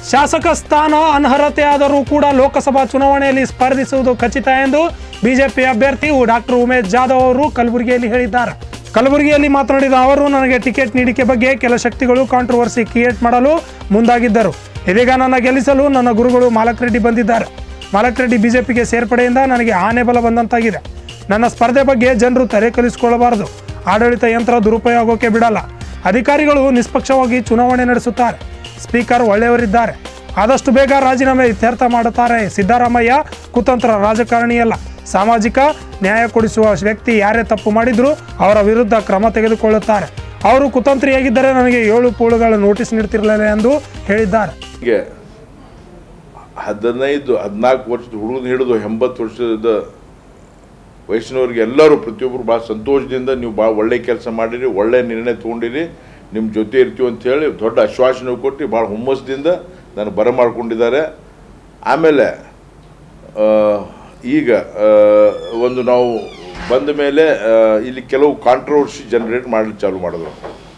ಶಾಸಕ ಸ್ಥಾನ ಅನರ್ಹತೆಯಾದರೂ ಕೂಡ ಲೋಕಸಭಾ ಚುನಾವಣೆಯಲ್ಲಿ ಸ್ಪರ್ಧಿಸುವುದು ಖಚಿತ ಎಂದು ಬಿಜೆಪಿ ಅಭ್ಯರ್ಥಿ ಡಾಕ್ಟರ್ ಉಮೇಶ್ ಜಾಧವ್ ಅವರು ಕಲಬುರಗಿಯಲ್ಲಿ ಹೇಳಿದ್ದಾರೆ ಕಲಬುರಗಿಯಲ್ಲಿ ಮಾತನಾಡಿದ ಅವರು ನನಗೆ ಟಿಕೆಟ್ ನೀಡಿಕೆ ಬಗ್ಗೆ ಕೆಲ ಶಕ್ತಿಗಳು ಕಾಂಟ್ರವರ್ಸಿ ಕ್ರಿಯೇಟ್ ಮಾಡಲು ಮುಂದಾಗಿದ್ದರು ಇದೀಗ ನನ್ನ ಗೆಲ್ಲಿಸಲು ನನ್ನ ಗುರುಗಳು ಮಾಲಕ್ ರೆಡ್ಡಿ ಬಂದಿದ್ದಾರೆ ಮಾಲಕ್ ರೆಡ್ಡಿ ಬಿಜೆಪಿಗೆ ಸೇರ್ಪಡೆಯಿಂದ ನನಗೆ ಆನೆ ಬಲ ಬಂದಂತಾಗಿದೆ ನನ್ನ ಸ್ಪರ್ಧೆ ಬಗ್ಗೆ ಜನರು ತಲೆ ಕಲಿಸಿಕೊಳ್ಳಬಾರದು ಆಡಳಿತ ಯಂತ್ರ ದುರುಪಯೋಗಕ್ಕೆ ಬಿಡಲ್ಲ ಅಧಿಕಾರಿಗಳು ನಿಷ್ಪಕ್ಷವಾಗಿ ಚುನಾವಣೆ ನಡೆಸುತ್ತಾರೆ ಸ್ಪೀಕರ್ ಒಳ್ಳೆಯವರಿದ್ದಾರೆ ಆದಷ್ಟು ಬೇಗ ರಾಜೀನಾಮೆ ಇತ್ಯರ್ಥ ಮಾಡುತ್ತಾರೆ ಸಿದ್ದರಾಮಯ್ಯ ಕುತಂತ್ರ ರಾಜಕಾರಣಿಯಲ್ಲ ಸಾಮಾಜಿಕ ನ್ಯಾಯ ಕೊಡಿಸುವ ವ್ಯಕ್ತಿ ಯಾರೇ ತಪ್ಪು ಮಾಡಿದ್ರು ಅವರ ವಿರುದ್ಧ ಕ್ರಮ ತೆಗೆದುಕೊಳ್ಳುತ್ತಾರೆ ಅವರು ಕುತಂತ್ರಿಯಾಗಿದ್ದರೆ ನನಗೆ ಏಳು ಪೂಳುಗಳ ನೋಟಿಸ್ ನೀಡ್ತಿರಲಿಲ್ಲ ಎಂದು ಹೇಳಿದ್ದಾರೆ ಹೀಗೆ ಹದಿನೈದು ಹದಿನಾಲ್ಕು ವರ್ಷದ ಹುಡುಗನ ಹಿಡಿದು ಎಂಬತ್ತು ವರ್ಷದ ವಯಸ್ಸಿನವ್ರಿಗೆ ಎಲ್ಲರೂ ಪ್ರತಿಯೊಬ್ಬರು ಭಾಳ ಸಂತೋಷದಿಂದ ನೀವು ಭಾಳ ಒಳ್ಳೆ ಕೆಲಸ ಮಾಡಿರಿ ಒಳ್ಳೆ ನಿರ್ಣಯ ತೊಗೊಂಡಿರಿ ನಿಮ್ಮ ಜೊತೆ ಇರ್ತೀವಿ ಅಂತ ಹೇಳಿ ದೊಡ್ಡ ಆಶ್ವಾಸನೆ ಕೊಟ್ಟು ಭಾಳ ಹುಮ್ಮಸ್ದಿಂದ ನಾನು ಬರಮಾಡ್ಕೊಂಡಿದ್ದಾರೆ ಆಮೇಲೆ ಆ, ಈಗ ಆ, ಒಂದು ನಾವು ಬಂದ ಮೇಲೆ ಆ, ಇಲ್ಲಿ ಕೆಲವು ಕಾಂಟ್ರವರ್ಸಿ ಜನರೇಟ್ ಮಾಡಲಿಕ್ಕೆ ಚಾಲು ಮಾಡಿದ್ರು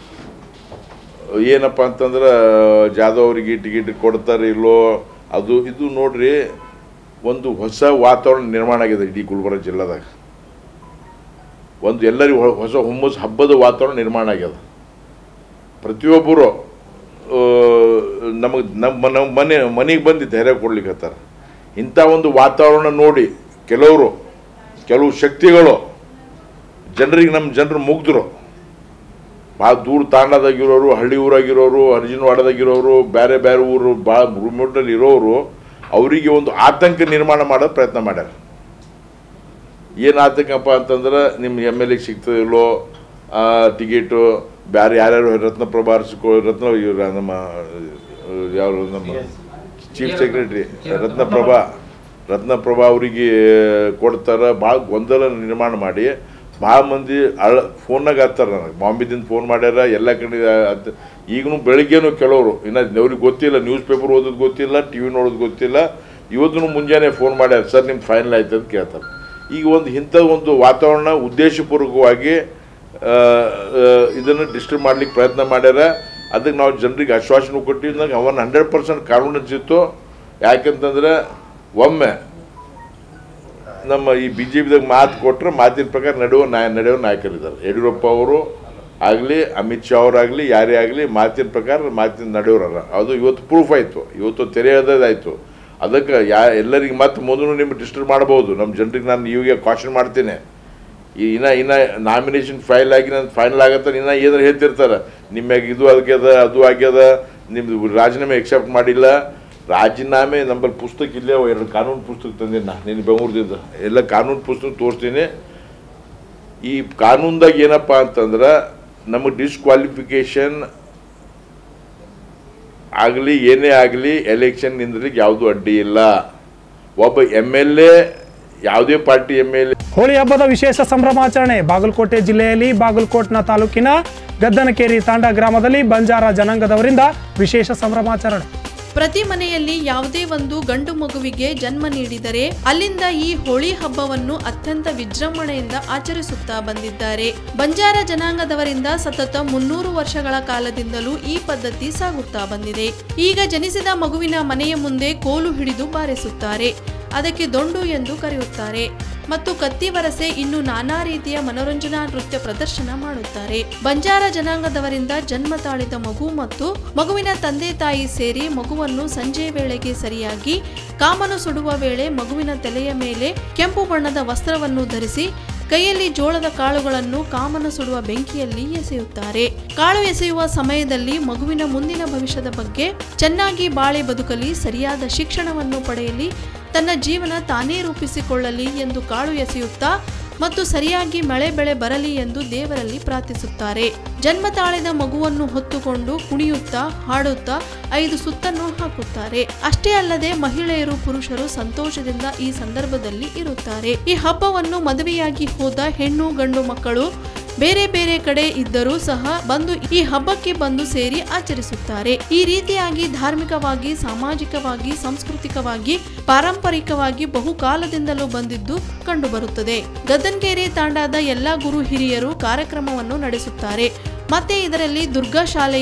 ಏನಪ್ಪ ಅಂತಂದ್ರೆ ಜಾಧವ್ ಅವರಿಗೆ ಟಿಕೆಟ್ ಕೊಡ್ತಾರೆ ಇಲ್ಲೋ ಅದು ಇದು ನೋಡ್ರಿ ಒಂದು ಹೊಸ ವಾತಾವರಣ ನಿರ್ಮಾಣ ಆಗಿದೆ ಇಡೀ ಗುಲ್ಬರ್ಗ ಜಿಲ್ಲಾದಾಗ ಒಂದು ಎಲ್ಲರಿಗೂ ಹೊ- ಹೊಸ ಹುಮ್ಮಸ್ ಹಬ್ಬದ ವಾತಾವರಣ ನಿರ್ಮಾಣ ಆಗ್ಯದ ಪ್ರತಿಯೊಬ್ಬರು ನಮಗೆ ನಮ್ಮ ನಮ್ಮ ಮನೆ ಮನೆಗೆ ಬಂದು ಧೈರ್ಯ ಕೊಡ್ಲಿಕ್ಕೆ ಇಂಥ ಒಂದು ವಾತಾವರಣ ನೋಡಿ ಕೆಲವರು ಕೆಲವು ಶಕ್ತಿಗಳು ಜನರಿಗೆ ನಮ್ಮ ಜನರು ಮುಗ್ದರು ಭಾಳ ದೂರ ತಾಂಡದಾಗಿರೋರು ಹಳ್ಳಿ ಊರಾಗಿರೋರು ಅರ್ಜುನವಾಡದಾಗಿರೋರು ಬೇರೆ ಬೇರೆ ಊರು ಭಾಳ ರಿಮೋಟಲ್ಲಿ ಇರೋರು ಅವರಿಗೆ ಒಂದು ಆತಂಕ ನಿರ್ಮಾಣ ಮಾಡೋ ಪ್ರಯತ್ನ ಮಾಡ್ಯಾರ ಏನು ಆತಂಕಪ್ಪ ಅಂತಂದ್ರೆ ನಿಮ್ಮ ಎಮ್ ಎಲ್ ಎಗೆ ಸಿಗ್ತದಿಲ್ಲೋ ಟಿಕೆಟು ಬೇರೆ ಯಾರ್ಯಾರು ರತ್ನಪ್ರಭಾ ಅರಸಿಕೋ ರತ್ನ ಇವ್ರ ನಮ್ಮ ಯಾವ ನಮ್ಮ ಚೀಫ್ ಸೆಕ್ರೆಟರಿ ರತ್ನಪ್ರಭಾ ರತ್ನಪ್ರಭಾ ಅವರಿಗೆ ಕೊಡ್ತಾರೆ ಭಾಳ ಗೊಂದಲ ನಿರ್ಮಾಣ ಮಾಡಿ ಭಾಳ ಮಂದಿ ಅಳ ಫೋನ್ನಾಗ ಹತ್ತಾರ ನನಗೆ ಬಾಂಬೆದಿಂದ ಫೋನ್ ಮಾಡ್ಯಾರ ಎಲ್ಲ ಕಡೆ ಹತ್- ಈಗಲೂ ಬೆಳಿಗ್ಗೆನೂ ಕೆಲವರು ಇನ್ನು ಅವ್ರಿಗೆ ಗೊತ್ತಿಲ್ಲ ನ್ಯೂಸ್ ಪೇಪರ್ ಓದೋದು ಗೊತ್ತಿಲ್ಲ ಟಿ ವಿ ನೋಡೋದು ಗೊತ್ತಿಲ್ಲ ಇವತ್ತು ಮುಂಜಾನೆ ಫೋನ್ ಮಾಡ್ಯಾರ ಸರ್ ನಿಮ್ದು ಫೈನಲ್ ಆಯ್ತು ಅಂತ ಕೇಳ್ತಾರೆ ಈಗ ಒಂದು ಇಂಥ ಒಂದು ವಾತಾವರಣ ಉದ್ದೇಶಪೂರ್ವಕವಾಗಿ ಆ, ಆ, ಇದನ್ನು ಡಿಸ್ಟರ್ಬ್ ಮಾಡ್ಲಿಕ್ಕೆ ಪ್ರಯತ್ನ ಮಾಡ್ಯಾರ ಅದಕ್ಕೆ ನಾವು ಜನರಿಗೆ ಆಶ್ವಾಸನೆ ಕೊಟ್ಟಿದ್ದಾಗ ಅವನ್ ಹಂಡ್ರೆಡ್ ಪರ್ಸೆಂಟ್ ಕಾನೂನು ಸಿತ್ತು ಯಾಕಂತಂದ್ರೆ ಒಮ್ಮೆ ನಮ್ಮ ಈ ಬಿ ಜೆ ಪಿದಾಗ ಮಾತು ಕೊಟ್ಟರೆ ಮಾತಿನ ಪ್ರಕಾರ ನಡೆಯುವ ನಾಯ ನಡೆಯುವ ನಾಯಕರಿದ್ದಾರೆ ಯಡಿಯೂರಪ್ಪ ಅವರು ಆಗಲಿ ಅಮಿತ್ ಶಾ ಅವರಾಗಲಿ ಯಾರೇ ಆಗಲಿ ಮಾತಿನ ಪ್ರಕಾರ ಮಾತಿನ ನಡೆಯೋರಲ್ಲ ಅದು ಇವತ್ತು ಪ್ರೂಫ್ ಆಯಿತು ಇವತ್ತು ತೆರೆಯೋದಾಯಿತು ಅದಕ್ಕೆ ಯಾ ಎಲ್ಲರಿಗೆ ಮತ್ತೆ ಮೊದಲು ನಿಮ್ಗೆ ಡಿಸ್ಟರ್ಬ್ ಮಾಡ್ಬೋದು ನಮ್ಮ ಜನರಿಗೆ ನಾನು ಇವಾಗ ಕಾಷನ್ ಮಾಡ್ತೀನಿ ಈ ಇನ್ನ ಇನ್ನ ನಾಮಿನೇಷನ್ ಫೈಲ್ ಆಗಿ ನಾನು ಫೈನಲ್ ಆಗತ್ತೆ ಇನ್ನ ಏನಾರು ಹೇಳ್ತಿರ್ತಾರೆ ನಿಮ್ಯಾಗ ಇದು ಆಗ್ಯದ ಅದು ಆಗ್ಯದ ನಿಮ್ದು ರಾಜೀನಾಮೆ ಎಕ್ಸೆಪ್ಟ್ ಮಾಡಿಲ್ಲ ರಾಜೀನಾಮೆ ನಂಬಲ್ಲಿ ಪುಸ್ತಕ ಇಲ್ಲೇ ಅವ ಎರಡು ಕಾನೂನು ಪುಸ್ತಕ ತಂದೀನಿ ನಾ ನೀನು ಬೆಂಗಳೂರದಿಂದ ಎಲ್ಲ ಕಾನೂನು ಪುಸ್ತಕ ತೋರಿಸ್ತೀನಿ ಈ ಕಾನೂನ್ದಾಗ ಏನಪ್ಪ ಅಂತಂದ್ರೆ ನಮಗೆ ಡಿಸ್ಕ್ವಾಲಿಫಿಕೇಶನ್ ಆಗಲಿ ಏನೇ ಆಗಲಿ ಎಲೆಕ್ಷನ್ ನಿಂದ್ರಲಿಕ್ಕೆ ಯಾವುದು ಅಡ್ಡಿ ಇಲ್ಲ ಒಬ್ಬ ಎಮ್ ಎಲ್ ಎ ಯಾವುದೇ ಪಾರ್ಟಿ ಎಮ್ ಎಲ್ ಎ ಹೋಳಿ ಹಬ್ಬದ ವಿಶೇಷ ಸಂಭ್ರಮಾಚರಣೆ ಬಾಗಲಕೋಟೆ ಜಿಲ್ಲೆಯಲ್ಲಿ ಬಾಗಲಕೋಟ್ನ ತಾಲೂಕಿನ ಗದ್ದನಕೇರಿ ತಾಂಡ ಗ್ರಾಮದಲ್ಲಿ ಬಂಜಾರ ಜನಾಂಗದವರಿಂದ ವಿಶೇಷ ಸಂಭ್ರಮಾಚರಣೆ ಪ್ರತಿ ಮನೆಯಲ್ಲಿ ಯಾವುದೇ ಒಂದು ಗಂಡು ಮಗುವಿಗೆ ಜನ್ಮ ನೀಡಿದರೆ ಅಲ್ಲಿಂದ ಈ ಹೋಳಿ ಹಬ್ಬವನ್ನು ಅತ್ಯಂತ ವಿಜೃಂಭಣೆಯಿಂದ ಆಚರಿಸುತ್ತಾ ಬಂದಿದ್ದಾರೆ ಬಂಜಾರ ಜನಾಂಗದವರಿಂದ ಸತತ ಮುನ್ನೂರು ವರ್ಷಗಳ ಕಾಲದಿಂದಲೂ ಈ ಪದ್ಧತಿ ಸಾಗುತ್ತಾ ಬಂದಿದೆ ಈಗ ಜನಿಸಿದ ಮಗುವಿನ ಮನೆಯ ಮುಂದೆ ಕೋಲು ಹಿಡಿದು ಬಾರಿಸುತ್ತಾರೆ ಅದಕ್ಕೆ ದೊಂಡು ಎಂದು ಕರೆಯುತ್ತಾರೆ ಮತ್ತು ಕತ್ತಿ ವರಸೆ ಇನ್ನು ನಾನಾ ರೀತಿಯ ಮನೋರಂಜನಾ ನೃತ್ಯ ಪ್ರದರ್ಶನ ಮಾಡುತ್ತಾರೆ ಬಂಜಾರ ಜನಾಂಗದವರಿಂದ ಜನ್ಮ ತಾಳಿದ ಮಗು ಮತ್ತು ಮಗುವಿನ ತಂದೆ ತಾಯಿ ಸೇರಿ ಮಗುವನ್ನು ಸಂಜೆ ವೇಳೆಗೆ ಸರಿಯಾಗಿ ಕಾಮನು ಸುಡುವ ವೇಳೆ ಮಗುವಿನ ತಲೆಯ ಮೇಲೆ ಕೆಂಪು ಬಣ್ಣದ ವಸ್ತ್ರವನ್ನು ಧರಿಸಿ ಕೈಯಲ್ಲಿ ಜೋಳದ ಕಾಳುಗಳನ್ನು ಕಾಮನ ಸುಡುವ ಬೆಂಕಿಯಲ್ಲಿ ಎಸೆಯುತ್ತಾರೆ ಕಾಳು ಎಸೆಯುವ ಸಮಯದಲ್ಲಿ ಮಗುವಿನ ಮುಂದಿನ ಭವಿಷ್ಯದ ಬಗ್ಗೆ ಚೆನ್ನಾಗಿ ಬಾಳೆ ಬದುಕಲಿ ಸರಿಯಾದ ಶಿಕ್ಷಣವನ್ನು ಪಡೆಯಲಿ ತನ್ನ ಜೀವನ ತಾನೇ ರೂಪಿಸಿಕೊಳ್ಳಲಿ ಎಂದು ಕಾಳು ಎಸೆಯುತ್ತಾ ಮತ್ತು ಸರಿಯಾಗಿ ಮಳೆ ಬೆಳೆ ಬರಲಿ ಎಂದು ದೇವರಲ್ಲಿ ಪ್ರಾರ್ಥಿಸುತ್ತಾರೆ ಜನ್ಮ ತಾಳಿದ ಮಗುವನ್ನು ಹೊತ್ತುಕೊಂಡು ಕುಣಿಯುತ್ತಾ ಹಾಡುತ್ತಾ ಐದು ಸುತ್ತನ್ನು ಹಾಕುತ್ತಾರೆ ಅಷ್ಟೇ ಅಲ್ಲದೆ ಮಹಿಳೆಯರು ಪುರುಷರು ಸಂತೋಷದಿಂದ ಈ ಸಂದರ್ಭದಲ್ಲಿ ಇರುತ್ತಾರೆ ಈ ಹಬ್ಬವನ್ನು ಮದುವೆಯಾಗಿ ಹೋದ ಹೆಣ್ಣು ಗಂಡು ಮಕ್ಕಳು ಬೇರೆ ಬೇರೆ ಕಡೆ ಇದ್ದರೂ ಸಹ ಬಂದು ಈ ಹಬ್ಬಕ್ಕೆ ಬಂದು ಸೇರಿ ಆಚರಿಸುತ್ತಾರೆ ಈ ರೀತಿಯಾಗಿ ಧಾರ್ಮಿಕವಾಗಿ ಸಾಮಾಜಿಕವಾಗಿ ಸಾಂಸ್ಕೃತಿಕವಾಗಿ ಪಾರಂಪರಿಕವಾಗಿ ಬಹುಕಾಲದಿಂದಲೂ ಬಂದಿದ್ದು ಕಂಡುಬರುತ್ತದೆ ಗದ್ದನ್ಕೆರೆ ತಾಂಡಾದ ಎಲ್ಲಾ ಗುರು ಹಿರಿಯರು ಕಾರ್ಯಕ್ರಮವನ್ನು ನಡೆಸುತ್ತಾರೆ ಮತ್ತೆ ಇದರಲ್ಲಿ ದುರ್ಗಾ ಶಾಲೆಯ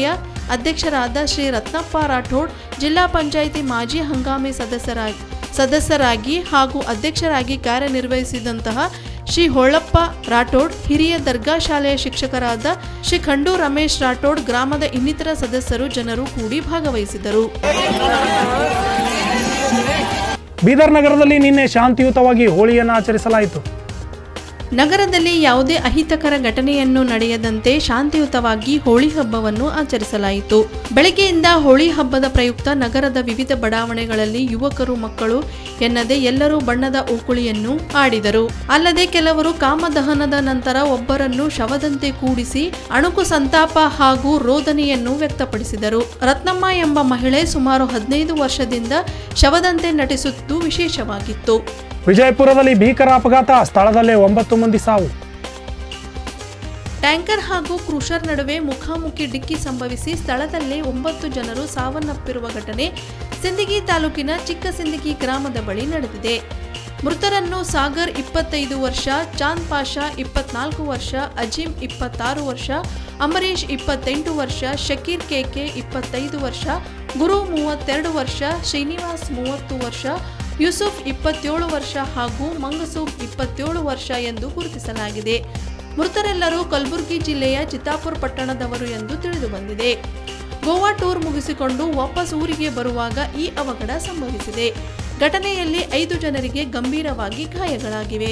ಅಧ್ಯಕ್ಷರಾದ ಶ್ರೀ ರತ್ನಪ್ಪ ರಾಠೋಡ್ ಜಿಲ್ಲಾ ಪಂಚಾಯಿತಿ ಮಾಜಿ ಹಂಗಾಮಿ ಸದಸ್ಯರಾಗಿ ಸದಸ್ಯರಾಗಿ ಹಾಗೂ ಅಧ್ಯಕ್ಷರಾಗಿ ಕಾರ್ಯನಿರ್ವಹಿಸಿದಂತಹ ಶ್ರೀ ಹೊಳ್ಳಪ್ಪ ರಾಠೋಡ್ ಹಿರಿಯ ದರ್ಗಾ ಶಾಲೆಯ ಶಿಕ್ಷಕರಾದ ಶ್ರೀ ಖಂಡು ರಮೇಶ್ ರಾಠೋಡ್ ಗ್ರಾಮದ ಇನ್ನಿತರ ಸದಸ್ಯರು ಜನರು ಕೂಡಿ ಭಾಗವಹಿಸಿದರು ಬೀದರ್ ನಗರದಲ್ಲಿ ನಿನ್ನೆ ಶಾಂತಿಯುತವಾಗಿ ಹೋಳಿಯನ್ನು ಆಚರಿಸಲಾಯಿತು ನಗರದಲ್ಲಿ ಯಾವುದೇ ಅಹಿತಕರ ಘಟನೆಯನ್ನು ನಡೆಯದಂತೆ ಶಾಂತಿಯುತವಾಗಿ ಹೋಳಿ ಹಬ್ಬವನ್ನು ಆಚರಿಸಲಾಯಿತು ಬೆಳಗ್ಗೆಯಿಂದ ಹೋಳಿ ಹಬ್ಬದ ಪ್ರಯುಕ್ತ ನಗರದ ವಿವಿಧ ಬಡಾವಣೆಗಳಲ್ಲಿ ಯುವಕರು ಮಕ್ಕಳು ಎನ್ನದೆ ಎಲ್ಲರೂ ಬಣ್ಣದ ಓಕುಳಿಯನ್ನು ಆಡಿದರು ಅಲ್ಲದೆ ಕೆಲವರು ಕಾಮದಹನದ ನಂತರ ಒಬ್ಬರನ್ನು ಶವದಂತೆ ಕೂಡಿಸಿ ಅಣುಕು ಸಂತಾಪ ಹಾಗೂ ರೋದನೆಯನ್ನು ವ್ಯಕ್ತಪಡಿಸಿದರು ರತ್ನಮ್ಮ ಎಂಬ ಮಹಿಳೆ ಸುಮಾರು ಹದಿನೈದು ವರ್ಷದಿಂದ ಶವದಂತೆ ನಟಿಸುತ್ತಿದ್ದು ವಿಶೇಷವಾಗಿತ್ತು ವಿಜಯಪುರದಲ್ಲಿ ಭೀಕರ ಅಪಘಾತ ಸ್ಥಳದಲ್ಲೇ ಒಂಬತ್ತು ಮಂದಿ ಸಾವು ಟ್ಯಾಂಕರ್ ಹಾಗೂ ಕ್ರೂಷರ್ ನಡುವೆ ಮುಖಾಮುಖಿ ಡಿಕ್ಕಿ ಸಂಭವಿಸಿ ಸ್ಥಳದಲ್ಲೇ ಒಂಬತ್ತು ಜನರು ಸಾವನ್ನಪ್ಪಿರುವ ಘಟನೆ ಸಿಂದಗಿ ತಾಲೂಕಿನ ಚಿಕ್ಕ ಸಿಂದಗಿ ಗ್ರಾಮದ ಬಳಿ ನಡೆದಿದೆ ಮೃತರನ್ನು ಸಾಗರ್ ಇಪ್ಪತ್ತೈದು ವರ್ಷ ಚಾಂದ್ ಪಾಷಾ ಇಪ್ಪತ್ನಾಲ್ಕು ವರ್ಷ ಅಜೀಂ ಇಪ್ಪತ್ತಾರು ವರ್ಷ ಅಮರೀಶ್ ಇಪ್ಪತ್ತೆಂಟು ವರ್ಷ ಶಕೀರ್ ಕೆಕೆ ಇಪ್ಪತ್ತೈದು ವರ್ಷ ಗುರು ಮೂವತ್ತೆರಡು ವರ್ಷ ಶ್ರೀನಿವಾಸ್ ಮೂವತ್ತು ವರ್ಷ ಯೂಸುಫ್ ಇಪ್ಪತ್ತೇಳು ವರ್ಷ ಹಾಗೂ ಮಂಗಸೂಬ್ ಇಪ್ಪತ್ತೇಳು ವರ್ಷ ಎಂದು ಗುರುತಿಸಲಾಗಿದೆ ಮೃತರೆಲ್ಲರೂ ಕಲಬುರಗಿ ಜಿಲ್ಲೆಯ ಚಿತ್ತಾಪುರ ಪಟ್ಟಣದವರು ಎಂದು ತಿಳಿದು ಬಂದಿದೆ ಗೋವಾ ಟೂರ್ ಮುಗಿಸಿಕೊಂಡು ವಾಪಸ್ ಊರಿಗೆ ಬರುವಾಗ ಈ ಅವಘಡ ಸಂಭವಿಸಿದೆ ಘಟನೆಯಲ್ಲಿ ಐದು ಜನರಿಗೆ ಗಂಭೀರವಾಗಿ ಗಾಯಗಳಾಗಿವೆ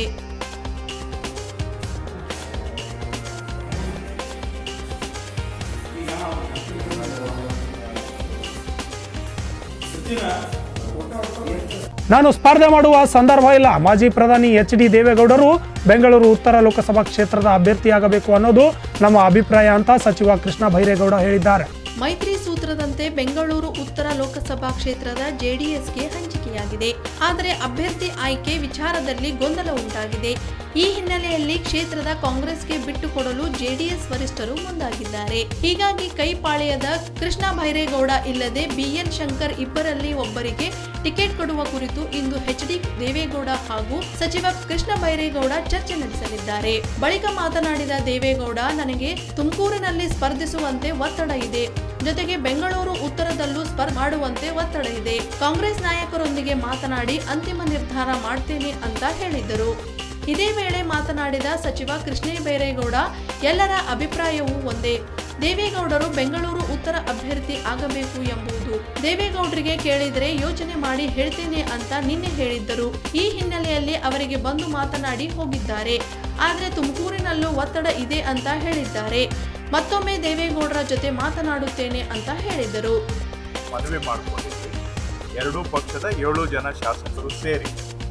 ನಾನು ಸ್ಪರ್ಧೆ ಮಾಡುವ ಸಂದರ್ಭ ಇಲ್ಲ ಮಾಜಿ ಪ್ರಧಾನಿ ಎಚ್ ಡಿ ದೇವೇಗೌಡರು ಬೆಂಗಳೂರು ಉತ್ತರ ಲೋಕಸಭಾ ಕ್ಷೇತ್ರದ ಅಭ್ಯರ್ಥಿಯಾಗಬೇಕು ಅನ್ನೋದು ನಮ್ಮ ಅಭಿಪ್ರಾಯ ಅಂತ ಸಚಿವ ಕೃಷ್ಣ ಬೈರೇಗೌಡ ಹೇಳಿದ್ದಾರೆ ಮೈತ್ರಿ ಸೂತ್ರದಂತೆ ಬೆಂಗಳೂರು ಉತ್ತರ ಲೋಕಸಭಾ ಕ್ಷೇತ್ರದ ಜೆಡಿಎಸ್ಗೆ ಹಂಚಿಕೆಯಾಗಿದೆ ಆದರೆ ಅಭ್ಯರ್ಥಿ ಆಯ್ಕೆ ವಿಚಾರದಲ್ಲಿ ಗೊಂದಲ ಉಂಟಾಗಿದೆ ಈ ಹಿನ್ನೆಲೆಯಲ್ಲಿ ಕ್ಷೇತ್ರದ ಕಾಂಗ್ರೆಸ್ಗೆ ಬಿಟ್ಟುಕೊಡಲು ಜೆಡಿಎಸ್ ವರಿಷ್ಠರು ಮುಂದಾಗಿದ್ದಾರೆ ಹೀಗಾಗಿ ಕೈಪಾಳ್ಯದ ಕೃಷ್ಣ ಭೈರೇಗೌಡ ಇಲ್ಲದೆ ಬಿಎನ್ ಶಂಕರ್ ಇಬ್ಬರಲ್ಲಿ ಒಬ್ಬರಿಗೆ ಟಿಕೆಟ್ ಕೊಡುವ ಕುರಿತು ಇಂದು ಎಚ್ ಡಿ ದೇವೇಗೌಡ ಹಾಗೂ ಸಚಿವ ಕೃಷ್ಣ ಬೈರೇಗೌಡ ಚರ್ಚೆ ನಡೆಸಲಿದ್ದಾರೆ ಬಳಿಕ ಮಾತನಾಡಿದ ದೇವೇಗೌಡ ನನಗೆ ತುಮಕೂರಿನಲ್ಲಿ ಸ್ಪರ್ಧಿಸುವಂತೆ ಒತ್ತಡ ಇದೆ ಜೊತೆಗೆ ಬೆಂಗಳೂರು ಉತ್ತರದಲ್ಲೂ ಸ್ಪರ್ಧೆ ಮಾಡುವಂತೆ ಒತ್ತಡ ಇದೆ ಕಾಂಗ್ರೆಸ್ ನಾಯಕರೊಂದಿಗೆ ಮಾತನಾಡಿ ಅಂತಿಮ ನಿರ್ಧಾರ ಮಾಡ್ತೇನೆ ಅಂತ ಹೇಳಿದ್ದರು ಇದೇ ವೇಳೆ ಮಾತನಾಡಿದ ಸಚಿವ ಕೃಷ್ಣ ಬೈರೇಗೌಡ ಎಲ್ಲರ ಅಭಿಪ್ರಾಯವೂ ಒಂದೇ ದೇವೇಗೌಡರು ಬೆಂಗಳೂರು ಉತ್ತರ ಅಭ್ಯರ್ಥಿ ಆಗಬೇಕು ಎಂಬುದು ದೇವೇಗೌಡರಿಗೆ ಕೇಳಿದರೆ ಯೋಚನೆ ಮಾಡಿ ಹೇಳ್ತೇನೆ ಅಂತ ನಿನ್ನೆ ಹೇಳಿದ್ದರು ಈ ಹಿನ್ನೆಲೆಯಲ್ಲಿ ಅವರಿಗೆ ಬಂದು ಮಾತನಾಡಿ ಹೋಗಿದ್ದಾರೆ ಆದರೆ ತುಮಕೂರಿನಲ್ಲೂ ಒತ್ತಡ ಇದೆ ಅಂತ ಹೇಳಿದ್ದಾರೆ ಮತ್ತೊಮ್ಮೆ ದೇವೇಗೌಡರ ಜೊತೆ ಮಾತನಾಡುತ್ತೇನೆ ಅಂತ ಹೇಳಿದರು ಮನವಿ ಮಾಡಿಕೊಂಡಿದ್ವಿ ಎರಡೂ ಪಕ್ಷದ ಏಳು ಜನ ಶಾಸಕರು ಸೇರಿ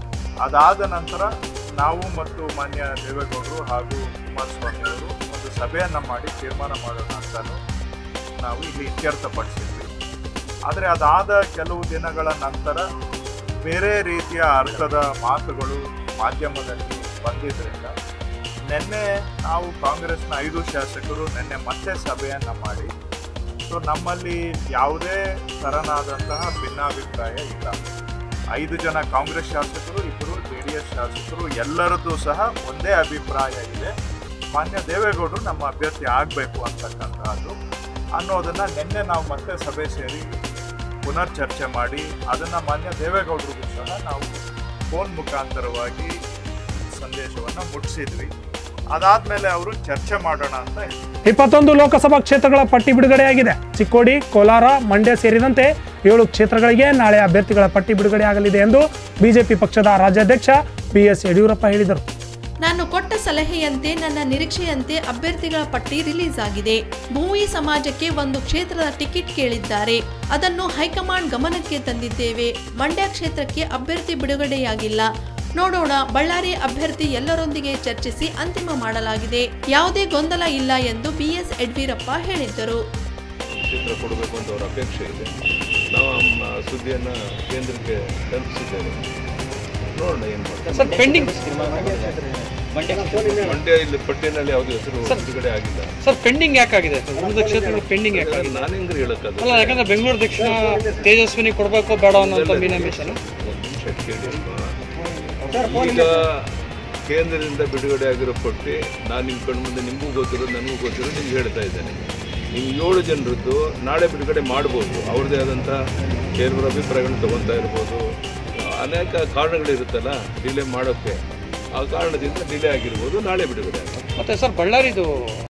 ಅದಾದ ನಂತರ ನಾವು ಮತ್ತು ಮಾನ್ಯ ದೇವೇಗೌಡರು ಹಾಗೂ ಕುಮಾರಸ್ವಾಮಿ ಅವರು ಒಂದು ಸಭೆಯನ್ನು ಮಾಡಿ ತೀರ್ಮಾನ ಮಾಡೋಣ ಅಂತಾನು ನಾವು ಇಲ್ಲಿ ಇತ್ಯರ್ಥಪಡಿಸಿದ್ವಿ ಆದರೆ ಅದಾದ ಕೆಲವು ದಿನಗಳ ನಂತರ ಬೇರೆ ರೀತಿಯ ಅರ್ಥದ ಮಾತುಗಳು ಮಾಧ್ಯಮದಲ್ಲಿ ಬಂದಿದ್ದರಿಂದ ನಿನ್ನೆ ನಾವು ಕಾಂಗ್ರೆಸ್ನ ಐದು ಶಾಸಕರು ನಿನ್ನೆ ಮತ್ತೆ ಸಭೆಯನ್ನು ಮಾಡಿ ಸೊ ನಮ್ಮಲ್ಲಿ ಯಾವುದೇ ತರನಾದಂತಹ ಭಿನ್ನಾಭಿಪ್ರಾಯ ಇಲ್ಲ ಐದು ಜನ ಕಾಂಗ್ರೆಸ್ ಶಾಸಕರು ಇಬ್ಬರು ಜೆ ಡಿ ಎಸ್ ಶಾಸಕರು ಎಲ್ಲರದ್ದು ಸಹ ಒಂದೇ ಅಭಿಪ್ರಾಯ ಇದೆ ಮಾನ್ಯ ದೇವೇಗೌಡರು ನಮ್ಮ ಅಭ್ಯರ್ಥಿ ಆಗಬೇಕು ಅಂತಕ್ಕಂತಹದ್ದು ಅನ್ನೋದನ್ನು ನಿನ್ನೆ ನಾವು ಮತ್ತೆ ಸಭೆ ಸೇರಿ ಪುನರ್ ಚರ್ಚೆ ಮಾಡಿ ಅದನ್ನು ಮಾನ್ಯ ದೇವೇಗೌಡರಿಗೂ ಸಹ ನಾವು ಫೋನ್ ಮುಖಾಂತರವಾಗಿ ಸಂದೇಶವನ್ನು ಮುಟ್ಟಿಸಿದ್ವಿ ಅದಾದಮೇಲೆ ಅವರು ಚರ್ಚೆ ಮಾಡೋಣ ಅಂತ ಹೇಳಿದ್ರು. ಇಪ್ಪತ್ತೊಂದು ಲೋಕಸಭಾ ಕ್ಷೇತ್ರಗಳ ಪಟ್ಟಿ ಬಿಡುಗಡೆಯಾಗಿದೆ ಚಿಕ್ಕೋಡಿ ಕೋಲಾರ ಮಂಡ್ಯ ಸೇರಿದಂತೆ ಏಳು ಕ್ಷೇತ್ರಗಳಿಗೆ ನಾಳೆ ಅಭ್ಯರ್ಥಿಗಳ ಪಟ್ಟಿ ಬಿಡುಗಡೆಯಾಗಲಿದೆ ಎಂದು ಬಿಜೆಪಿ ಪಕ್ಷದ ರಾಜ್ಯಾಧ್ಯಕ್ಷ ಬಿಎಸ್ ಯಡಿಯೂರಪ್ಪ ಹೇಳಿದರು ನಾನು ಕೊಟ್ಟ ಸಲಹೆಯಂತೆ ನನ್ನ ನಿರೀಕ್ಷೆಯಂತೆ ಅಭ್ಯರ್ಥಿಗಳ ಪಟ್ಟಿ ರಿಲೀಸ್ ಆಗಿದೆ ಭೂಮಿ ಸಮಾಜಕ್ಕೆ ಒಂದು ಕ್ಷೇತ್ರದ ಟಿಕೆಟ್ ಕೇಳಿದ್ದಾರೆ ಅದನ್ನು ಹೈಕಮಾಂಡ್ ಗಮನಕ್ಕೆ ತಂದಿದ್ದೇವೆ ಮಂಡ್ಯ ಕ್ಷೇತ್ರಕ್ಕೆ ಅಭ್ಯರ್ಥಿ ಬಿಡುಗಡೆಯಾಗಿಲ್ಲ ನೋಡೋಣ ಬಳ್ಳಾರಿ ಅಭ್ಯರ್ಥಿ ಎಲ್ಲರೊಂದಿಗೆ ಚರ್ಚಿಸಿ ಅಂತಿಮ ಮಾಡಲಾಗಿದೆ ಯಾವುದೇ ಗೊಂದಲ ಇಲ್ಲ ಎಂದು ಬಿಎಸ್ ಯಡಿಯೂರಪ್ಪ ಹೇಳಿದ್ದರು ಕ್ಷೇತ್ರ ಕೊಡಬೇಕು ಅಂತ ಅವರ ಅಪೇಕ್ಷೆ ಇದೆ ನಾವು ನಮ್ಮ ಸುದ್ದಿಯನ್ನು ಕೇಂದ್ರಕ್ಕೆ ತಲುಪಿಸಿದ್ದೇವೆ ನೋಡೋಣ ಏನು ಮಾಡ್ತಾರೆ ಸರ್ ಪೆಂಡಿಂಗ್ ಮಂಡ್ಯ ಇಲ್ಲಿ ಪಟ್ಟಿಯಲ್ಲಿ ಯಾವುದೇ ಹೆಸರು ಬಿಡುಗಡೆ ಆಗಿಲ್ಲ ಸರ್ ಪೆಂಡಿಂಗ್ ಯಾಕಾಗಿದೆ ಸರ್ ಉಳಿದ ಕ್ಷೇತ್ರಗಳು ಪೆಂಡಿಂಗ್ ಯಾಕಾಗಿದೆ ನಾನು ಹೆಂಗ್ರಿ ಹೇಳಕ್ಕದು ಅಲ್ಲ ಯಾಕಂದ್ರೆ ಬೆಂಗಳೂರು ದಕ್ಷಿಣ ತೇಜಸ್ವಿನಿ ಕೊಡಬೇಕು ಬೇಡ ಅನ್ನೋಂಥ ಮೀನಾಮೇಶನ ಒಂದು ನಿಮಿಷ ಕೇಳಿ ಈಗ ಕೇಂದ್ರದಿಂದ ಬಿಡುಗಡೆ ಆಗಿರೋ ಪಟ್ಟಿ ನಾನು ನಿಮ್ಮ ಕಣ್ಣು ಮುಂದೆ ನಿಮಗೂ ಗೊತ್ತಿರೋ ನನಗೂ ಗೊತ್ತಿರೋ ನಿಮ್ಗೆ ಹೇಳ್ತಾ ಇದ್ದೇನೆ ನೀವು ಏಳು ಜನರದ್ದು ನಾಳೆ ಬಿಡುಗಡೆ ಮಾಡ್ಬೋದು ಅವ್ರದ್ದೇ ಆದಂಥ ಕೆಲವರ ಅಭಿಪ್ರಾಯಗಳನ್ನ ತಗೊತಾ ಇರ್ಬೋದು ಅನೇಕ ಕಾರಣಗಳಿರುತ್ತಲ್ಲ ಡಿಲೇ ಮಾಡೋಕ್ಕೆ ಆ ಕಾರಣದಿಂದ ಡಿಲೇ ಆಗಿರ್ಬೋದು ನಾಳೆ ಬಿಡುಗಡೆ ಆಗುತ್ತೆ ಮತ್ತೆ ಸರ್ ಬಳ್ಳಾರಿದು